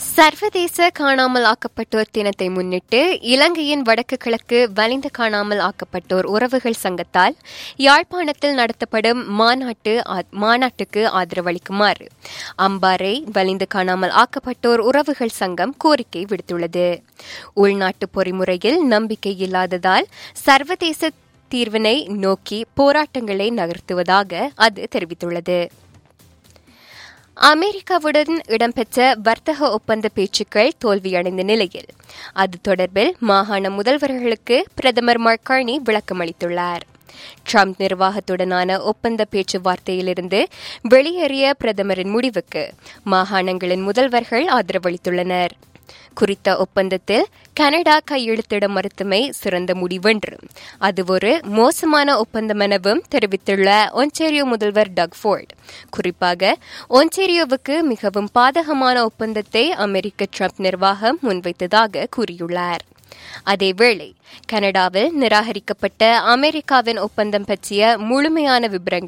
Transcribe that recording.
சர்வதேச காணாமல் ஆக்கப்பட்டோர் தினத்தை முன்னிட்டு இலங்கையின் வடக்கு கிழக்கு வலிந்து காணாமல் ஆக்கப்பட்டோர் உறவுகள் சங்கத்தால் யாழ்ப்பாணத்தில் நடத்தப்படும் மாநாட்டு ஆ- மாநாட்டுக்கு ஆதரவளிக்குமாறு அம்பாறை வலிந்து காணாமல் ஆக்கப்பட்டோர் உறவுகள் சங்கம் கோரிக்கை விடுத்துள்ளது உள்நாட்டு பொறிமுறையில் நம்பிக்கை இல்லாததால் சர்வதேச தீர்வினை நோக்கி போராட்டங்களை நகர்த்துவதாக அது தெரிவித்துள்ளது அமெரிக்காவுடன் இடம்பெற்ற வர்த்தக ஒப்பந்த பேச்சுக்கள் தோல்வியடைந்த நிலையில் அது தொடர்பில் மாகாண முதல்வர்களுக்கு பிரதமர் மர்கானி விளக்கமளித்துள்ளார் ட்ரம்ப் நிர்வாகத்துடனான ஒப்பந்த பேச்சுவார்த்தையிலிருந்து வெளியேறிய பிரதமரின் முடிவுக்கு மாகாணங்களின் முதல்வர்கள் ஆதரவளித்துள்ளனர் குறித்த ஒப்பந்தத்தில் கனடா கையெழுத்திட மறுத்தமை சிறந்த முடிவென்றும் அது ஒரு மோசமான ஒப்பந்தம் எனவும் தெரிவித்துள்ள ஒன்டேரியோ முதல்வர் டக் ஃபோர்ட் குறிப்பாக ஒன்டேரியோவுக்கு மிகவும் பாதகமான ஒப்பந்தத்தை அமெரிக்க ட்ரம்ப் நிர்வாகம் முன்வைத்ததாக கூறியுள்ளார் அதேவேளை கனடாவில் நிராகரிக்கப்பட்ட அமெரிக்காவின் ஒப்பந்தம் பற்றிய முழுமையான விவரங்கள்